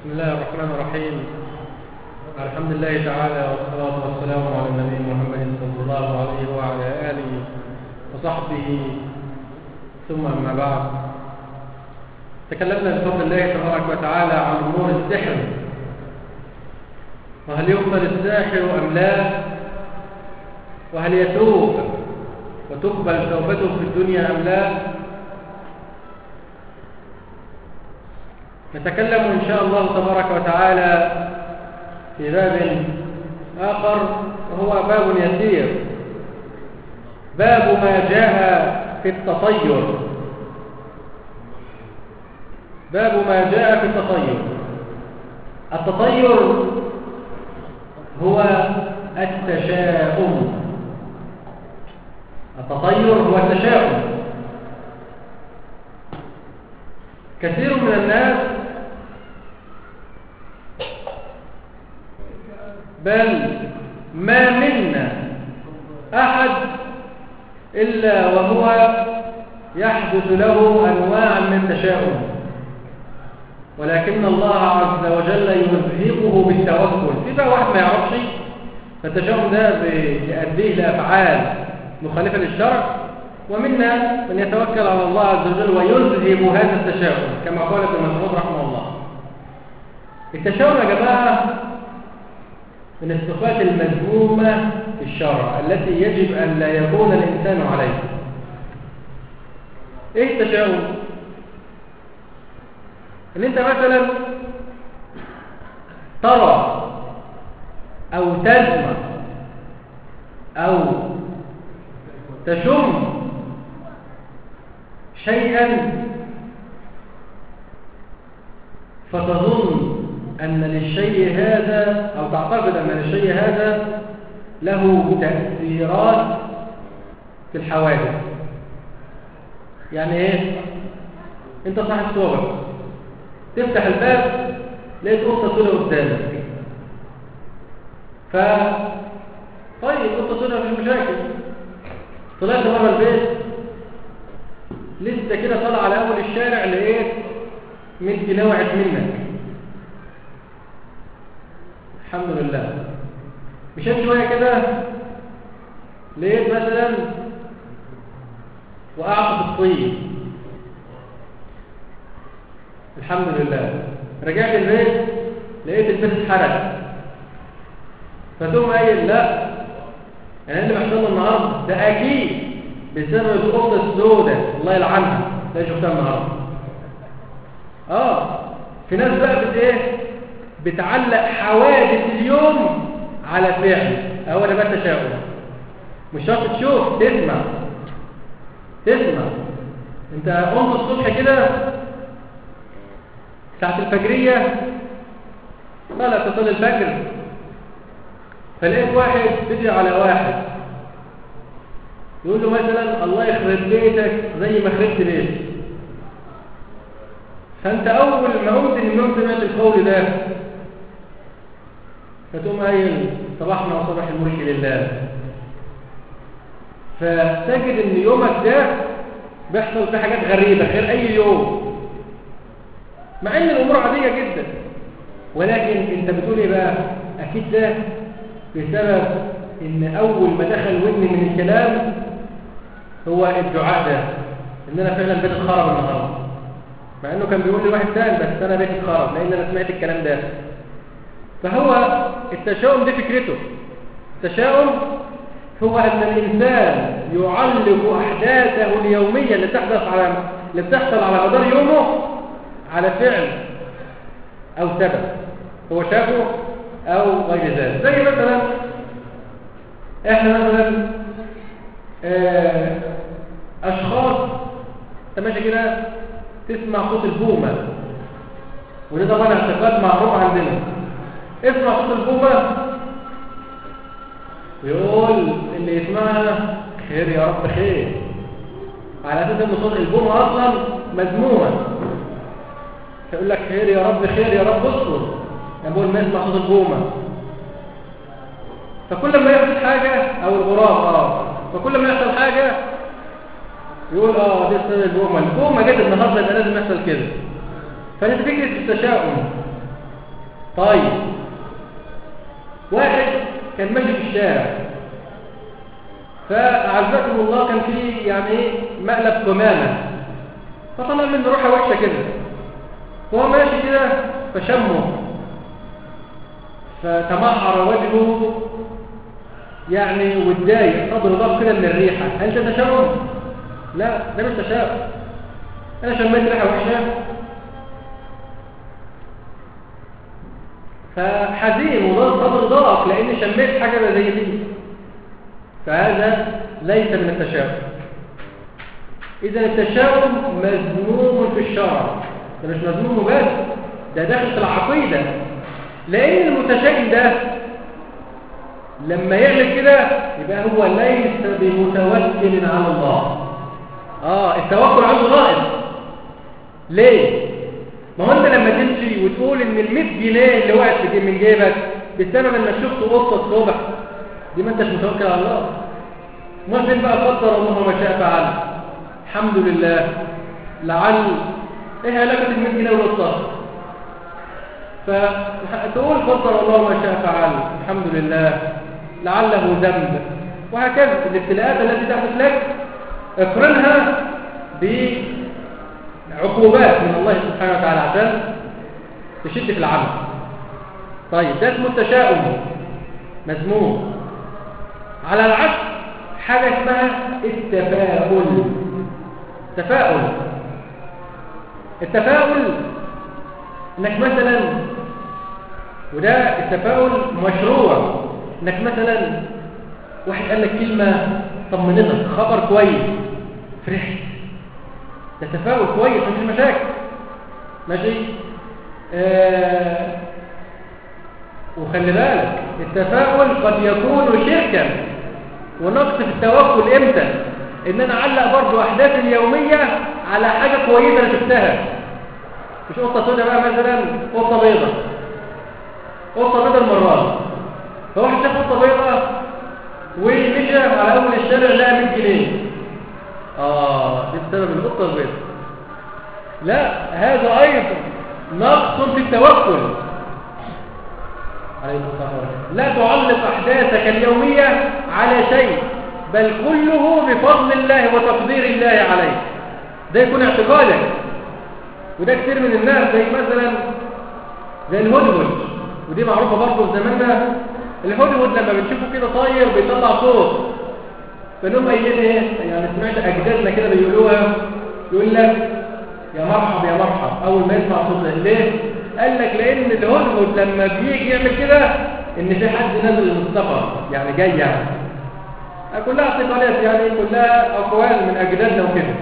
بسم الله الرحمن الرحيم الحمد لله تعالى والصلاة والسلام على النبي محمد صلى الله عليه وعلى آله وصحبه ثم أما بعد تكلمنا بفضل الله تبارك وتعالى عن أمور السحر وهل يقبل الساحر أم لا وهل يتوب وتقبل توبته في الدنيا أم لا نتكلم إن شاء الله تبارك وتعالى في باب آخر وهو باب يسير باب ما جاء في التطير باب ما جاء في التطير التطير هو التشاؤم التطير هو التشاؤم كثير من الناس بل ما منا أحد إلا وهو يحدث له أنواع من التشاؤم ولكن الله عز وجل يذهبه بالتوكل في بقى واحد ما يعرفش فالتشاؤم ده بيؤديه لأفعال مخالفة للشرع ومنا من يتوكل على الله عز وجل ويذهب هذا التشاؤم كما قال ابن مسعود رحمه الله التشاؤم يا جماعة من الصفات المذمومة في الشرع التي يجب أن لا يكون الإنسان عليه إيه التشاؤم؟ إن أنت مثلا ترى أو تسمع أو تشم شيئا فتظن أن للشيء هذا أو تعتقد أن للشيء هذا له تأثيرات في الحوادث يعني إيه؟ أنت صاحب صورة تفتح الباب لقيت قطة سوداء قدامك ف طيب قطة سوداء مفيش مشاكل طلعت بره البيت لسه كده طالع على اول الشارع لقيت ملك وقعت منك الحمد لله مشيت شويه كده لقيت مثلا وقعت في الطين الحمد لله رجعت البيت لقيت البيت اتحرق فتقوم قايل لا يعني اللي بيحصل النهارده ده اكيد بسبب القطه السوداء الله يلعنها ده شفتها النهارده اه في ناس بقى بت ايه بتعلق حوادث اليوم على فعل اهو ده بقى تشاؤم مش شرط تشوف تسمع تسمع انت قمت الصبح كده ساعة الفجرية طلع تصلي الفجر فلقيت واحد بيدعي على واحد يقول له مثلا الله يخرب بيتك زي ما خربت بيتي فانت اول ما قمت من النوم سمعت القول ده فتقوم قايل صباحنا وصباح الملك لله فتجد ان يومك ده بيحصل فيه حاجات غريبه غير اي يوم مع ان الامور عاديه جدا ولكن انت بتقول ايه بقى اكيد ده بسبب ان اول ما دخل ودني من الكلام هو الدعاء ده ان انا فعلا بيت اتخرب النهارده مع انه كان بيقول لي واحد ثاني بس انا بيت اتخرب لان انا سمعت الكلام ده فهو التشاؤم دي فكرته التشاؤم هو ان الانسان يعلق احداثه اليوميه اللي تحدث على اللي بتحصل على مدار يومه على فعل او سبب هو شافه او غير ذلك زي مثلا احنا مثلا اه اشخاص انت ماشي كده تسمع صوت البومه وده طبعا اعتقاد معروف عندنا اسمع صوت البومه ويقول اللي يسمعها خير يا رب خير على اساس ان صوت البومه اصلا مذمومه فيقول لك خير يا رب خير يا رب اصبر يقول ما يسمع صوت البومه فكل ما يحصل حاجه او الغراب اه فكل ما يحصل حاجه يقول اه دي السنه البومه البومه جت النهارده يبقى لازم يحصل كده فدي فكره التشاؤم طيب واحد كان ماشي في الشارع فأعزكم الله كان في يعني ايه مقلب قمامة فطلع منه روحة وحشة كده وهو ماشي كده فشمه فتمحر وجهه يعني واتضايق صدره ضاق كده من الريحة هل ده تشاؤم؟ لا ده مش تشاؤم انا شميت ريحة وحشة فحزين وضاق صدر ضاق لان شميت حاجة زي دي فهذا ليس من التشاؤم اذا التشاؤم مذموم في الشرع ده مش مذموم بس ده داخل في العقيدة لان المتشائم ده لما يعمل كده يبقى هو ليس بمتوكل على الله اه التوكل عنده ناقص ليه ما هو انت لما تمشي وتقول ان ال 100 جنيه اللي وقعت في من جيبك بسبب انك شفت قطه الصبح دي ما انتش متوكل على الله ما فين بقى قدر الله ما شاء فعل الحمد لله لعل ايه علاقه ال 100 جنيه والقطه فتقول قدر الله ما شاء فعل الحمد لله لعله ذنب وهكذا الابتلاءات التي تحدث لك اقرنها بعقوبات من الله سبحانه وتعالى عشان تشد في العمل طيب ده اسمه التشاؤم مذموم على العكس حاجة اسمها التفاؤل تفاؤل التفاؤل انك مثلا وده التفاؤل مشروع انك مثلا واحد قال لك كلمة طمنتك خبر كويس فرحت ده تفاؤل كويس مفيش مشاكل ماشي آه وخلي بالك التفاؤل قد يكون شركا ونقص في التوكل امتى ان انا اعلق برضو احداثي اليومية على حاجة كويسة انا شفتها مش قطة سوداء بقى مثلا قطة بيضة قطة بيضة المرات فواحد شاف قطة بيضة ومشى على اول الشارع لقى 100 جنيه اه دي بسبب القطة البيضة لا هذا ايضا نقص في التوكل لا تعلق احداثك اليومية على شيء بل كله بفضل الله وتقدير الله عليه ده يكون اعتقادك وده كتير من الناس زي مثلا زي الهدهد ودي معروفة برضه في زماننا الهدهد لما بنشوفه كده طاير بيطلع صوت فنقوم قايلين ايه يعني سمعت اجدادنا كده بيقولوها يقول لك يا مرحب يا مرحب اول ما يسمع صوت ليه قال لك لان الهدهد لما بيجي يعمل كده ان في حد نازل من السفر يعني جاي يعني كلها اعتقادات يعني كلها اقوال من اجدادنا وكده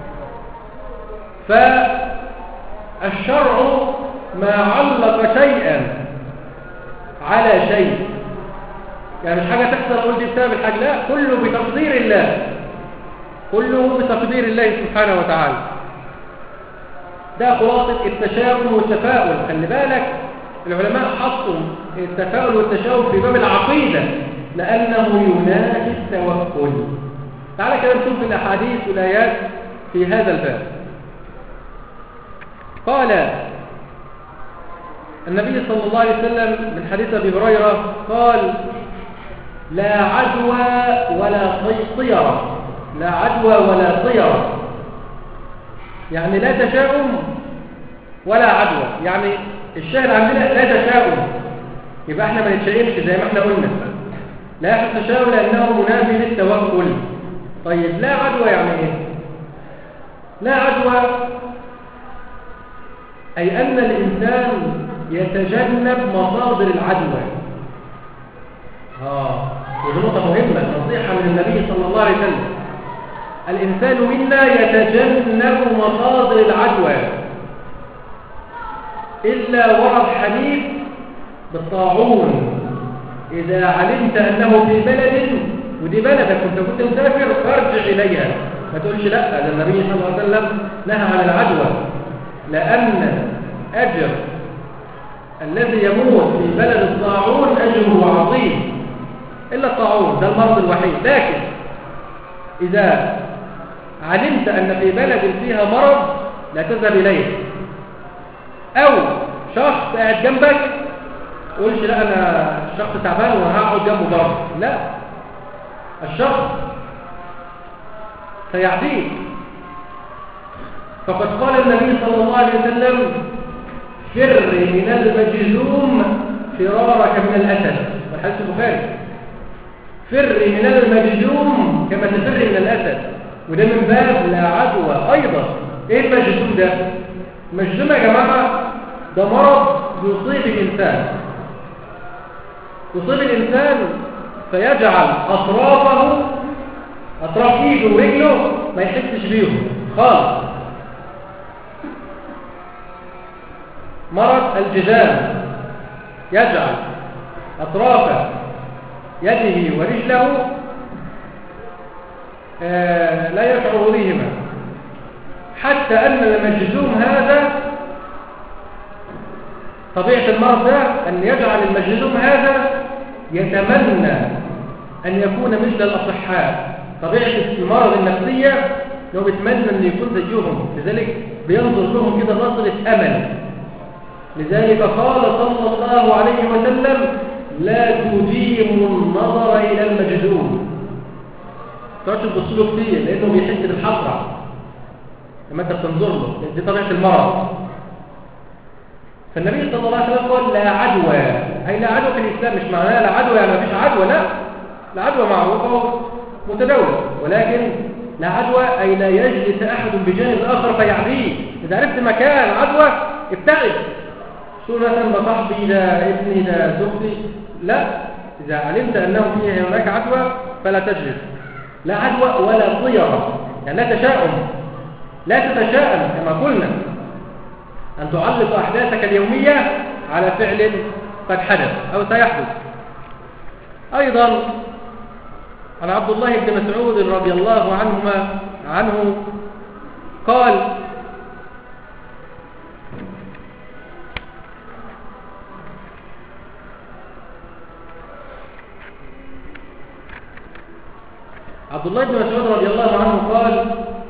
فالشرع ما علق شيئا على شيء يعني مش حاجة تحصل قول دي بسبب الحاجة لا كله بتقدير الله كله بتقدير الله سبحانه وتعالى ده خلاصة التشاؤم والتفاؤل خلي بالك العلماء حطوا التفاؤل والتشاؤم في باب العقيدة لأنه ينافي التوكل تعالى كده نشوف الأحاديث والآيات في هذا الباب قال النبي صلى الله عليه وسلم من حديث أبي هريرة قال لا عدوى ولا طيرة لا عدوى ولا طيرة يعني لا تشاؤم ولا عدوى يعني الشاهد عندنا لا تشاؤم يبقى احنا ما نتشائمش زي ما احنا قلنا لا يحدث تشاؤم لأنه منافي للتوكل طيب لا عدوى يعني ايه لا عدوى أي أن الإنسان يتجنب مصادر العدوى آه ودي نقطة مهمة نصيحة من النبي صلى الله عليه وسلم الإنسان منا يتجنب مصادر العدوى إلا ورد حديث بالطاعون إذا علمت أنه في بلد ودي بلدك كنت كنت مسافر فارجع إليها ما تقولش لا ده النبي صلى الله عليه وسلم نهى عن العدوى لأن أجر الذي يموت في بلد الطاعون أجره عظيم إلا الطاعون ده المرض الوحيد لكن إذا علمت أن في بلد فيها مرض لا تذهب إليه أو شخص قاعد جنبك تقولش لا انا الشخص تعبان وهقعد جنبه بره لا الشخص سيعديك فقد قال النبي صلى الله عليه وسلم فر من المجذوم فرارك من الأسد والحديث البخاري فر من المجذوم كما تفر من الأسد وده من باب لا عدوى أيضا إيه المجذوم ده؟ المجذوم يا جماعة ده مرض يصيب الإنسان يصيب الإنسان فيجعل أطرافه أطراف إيده ورجله ما يحسش بيهم خالص مرض الجذام يجعل أطراف يده ورجله آه لا يشعر بهما حتى أن المجذوم هذا طبيعة المرض ده أن يجعل المجذوم هذا يتمنى أن يكون مثل الأصحاء طبيعة المرض النفسية أنه بيتمنى أن يكون زيهم لذلك بينظر لهم كده نظرة أمل لذلك قال صلى الله عليه وسلم لا تديم النظر إلى المجذوم تقعدش تبص له كتير لأنه بيحس بالحسرة لما أنت بتنظر له دي طبيعة المرض فالنبي صلى الله عليه وسلم قال لا عدوى أي لا عدوى في الإسلام مش معناها لا عدوى يعني ما فيش عدوى لا لا عدوى معروفة متداولة ولكن لا عدوى أي لا يجلس أحد بجانب الآخر فيعديه إذا عرفت مكان عدوى ابتعد تقول مثلا ده صاحبي ده ابني ده زوجتي لا إذا علمت أنه فيه هناك عدوى فلا تجلس لا عدوى ولا طيرة يعني لا تشاؤم لا تتشاءم كما قلنا أن تعلق أحداثك اليومية على فعل قد حدث أو سيحدث أيضا عن عبد الله بن مسعود رضي الله عنهما عنه قال عبد الله بن مسعود رضي الله عنه قال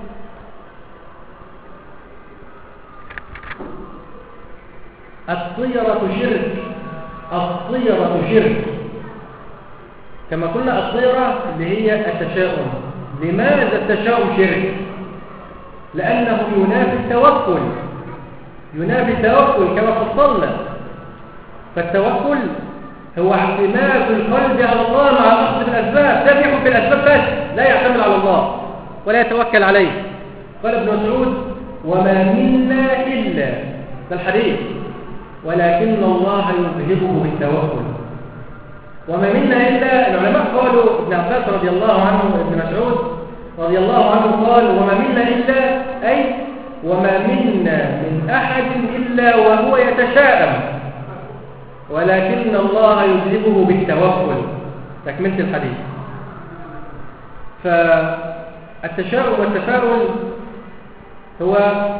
الطيرة شرك الطيرة شرك كما قلنا الطيرة اللي هي التشاؤم لماذا التشاؤم شرك لأنه ينافي التوكل ينافي التوكل كما فصلنا فالتوكل هو اعتماد القلب على الله مع الأخذ بالأسباب ده بياخد بالأسباب بس لا يعتمد على الله ولا يتوكل عليه قال ابن مسعود وما منا إلا ده الحديث ولكن الله يذهبه بالتوكل وما منا إلا العلماء قالوا ابن عباس رضي الله عنه ابن مسعود رضي الله عنه قال وما منا إلا أي وما منا من أحد إلا وهو يتشاءم ولكن الله يذهبه بالتوكل تكملة الحديث فالتشاؤم والتفاؤل هو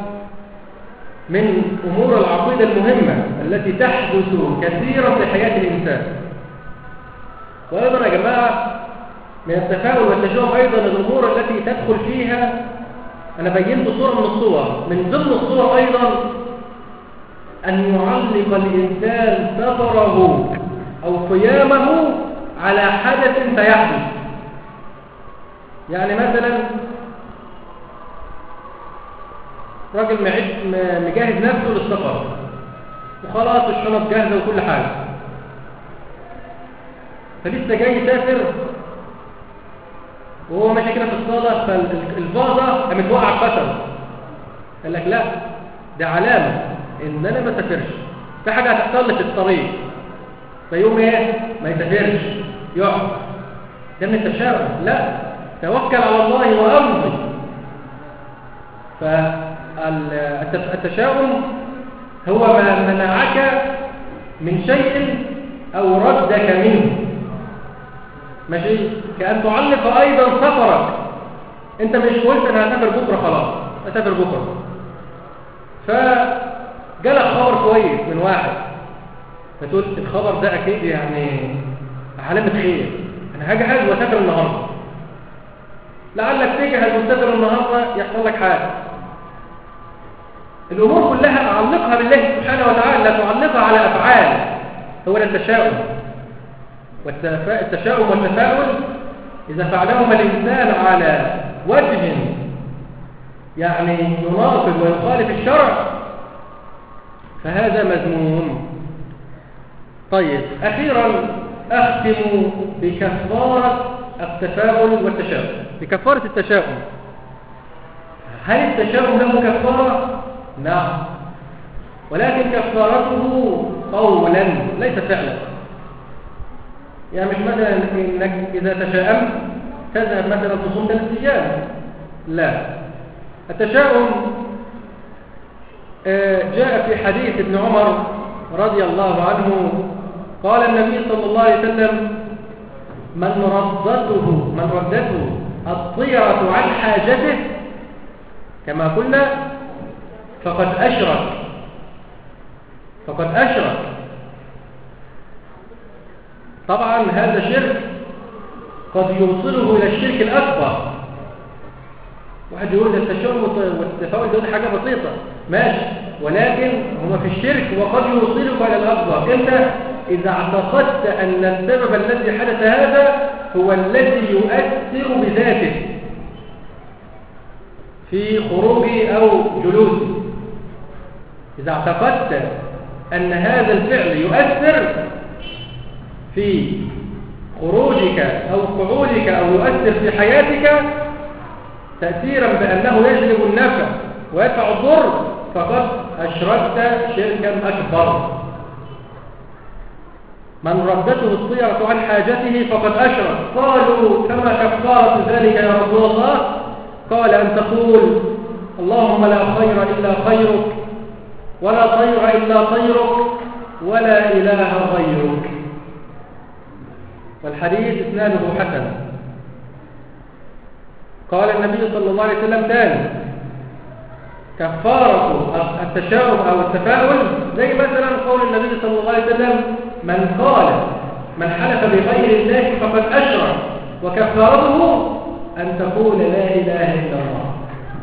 من أمور العقيدة المهمة التي تحدث كثيرا في حياة الإنسان وأيضا يا جماعة من التفاؤل والتشاؤم أيضا الأمور التي تدخل فيها أنا بينت صورة من الصور من ضمن الصور أيضا أن يعلق الإنسان سفره أو قيامه على حدث سيحدث يعني مثلا راجل مجهز نفسه للسفر وخلاص الشنط جاهزة وكل حاجة فلسه جاي يسافر وهو ماشي كده في الصالة فالفازة قامت واقعة اتكسرت قال لك لا ده علامة ان انا ما سافرش في حاجة هتحصل لي في الطريق فيقوم ايه ما يسافرش يقعد ده من التشاؤم لا توكل على الله وامضي فالتشاؤم هو ما منعك من شيء او ردك منه ماشي كأن تعلق ايضا سفرك انت مش قلت انا هسافر بكره خلاص هسافر بكره فجالك خبر كويس من واحد فتقول الخبر ده اكيد يعني علامه خير انا هجهز واسافر النهارده لعلك تجهز وتسافر النهارده يحصل لك حاجه الامور كلها اعلقها بالله سبحانه وتعالى لا تعلقها على افعال هو ده التشاؤم والتشاؤم والتفاؤل إذا فعلهما الإنسان على وجه يعني يناقض ويخالف الشرع فهذا مذموم طيب أخيرا أختم بكفارة التفاؤل والتشاؤم بكفارة التشاؤم هل التشاؤم له كفارة؟ نعم ولكن كفارته قولا ليس فعلا يعني مش مثلا انك اذا تشاءمت تذهب مثلا تصوم ثلاث ايام لا التشاؤم جاء في حديث ابن عمر رضي الله عنه قال النبي صلى الله عليه وسلم من ردته من ردته الطيرة عن حاجته كما قلنا فقد أشرك فقد أشرك طبعا هذا شرك قد يوصله إلى الشرك الأكبر واحد يقول التشاؤم والتفاؤل دول حاجة بسيطة ماشي ولكن هما في الشرك وقد يوصلك إلى الأكبر أنت إذا اعتقدت أن السبب الذي حدث هذا هو الذي يؤثر بذاته في خروجي أو جلوسي إذا اعتقدت أن هذا الفعل يؤثر في خروجك أو قعودك أو يؤثر في حياتك تأثيرا بأنه يجلب النفع ويدفع الضر فقد أشركت شركا أكبر من ردته الطيرة عن حاجته فقد أشرك قالوا كما كفارة ذلك يا رسول الله قال أن تقول اللهم لا خير إلا خيرك ولا طير إلا طيرك ولا إله غيرك والحديث إسناده حسن قال النبي صلى الله عليه وسلم ثاني كفارة التشاؤم أو التفاؤل زي مثلا قول النبي صلى الله عليه وسلم من قال من حلف بغير الله فقد أشرك وكفارته أن تقول لا إله إلا الله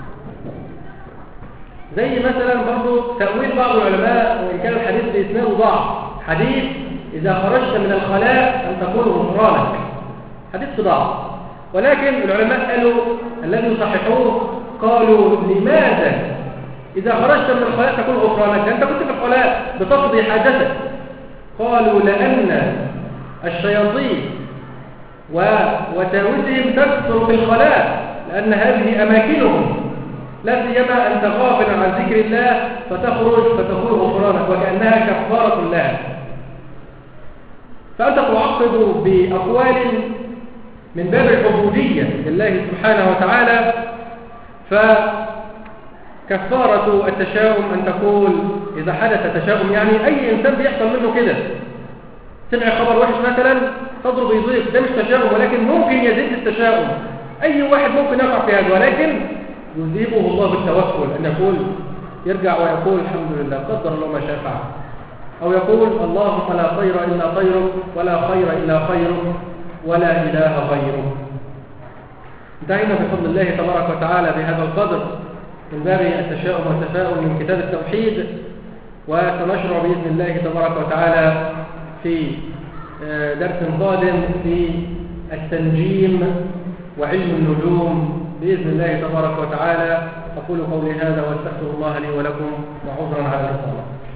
زي مثلا برضو تأويل بعض العلماء وإن كان الحديث بإسناده ضعف حديث إذا خرجت من الخلاء أن تقول غفرانك حديث ضعف ولكن العلماء قالوا الذي يصححوه قالوا لماذا إذا خرجت من الخلاء تقول غفرانك أنت كنت في الخلاء بتقضي حاجتك قالوا لأن الشياطين وتاويلهم تكثر في الخلاء لأن هذه أماكنهم لا سيما أنت غافل عن ذكر الله فتخرج فتقول غفرانك وكأنها كفارة لها فأنت تعقد بأقوال من باب العبودية لله سبحانه وتعالى فكفارة التشاؤم أن تقول إذا حدث تشاؤم يعني أي إنسان بيحصل منه كده سمع خبر وحش مثلا صدره بيضيق ده مش تشاؤم ولكن ممكن يزيد التشاؤم أي واحد ممكن يقع في هذا ولكن يذيبه الله بالتوكل أن يقول يرجع ويقول الحمد لله قدر الله ما شاء فعل أو يقول اللهم لا خير إلا خيرك ولا خير إلا خيرك ولا إله غيرك انتهينا بفضل الله تبارك وتعالى بهذا القدر من باب التشاؤم والتفاؤل من كتاب التوحيد وسنشرع بإذن الله تبارك وتعالى في درس قادم في التنجيم وعلم النجوم بإذن الله تبارك وتعالى أقول قولي هذا واستغفر الله لي ولكم وعذرا على الإطالة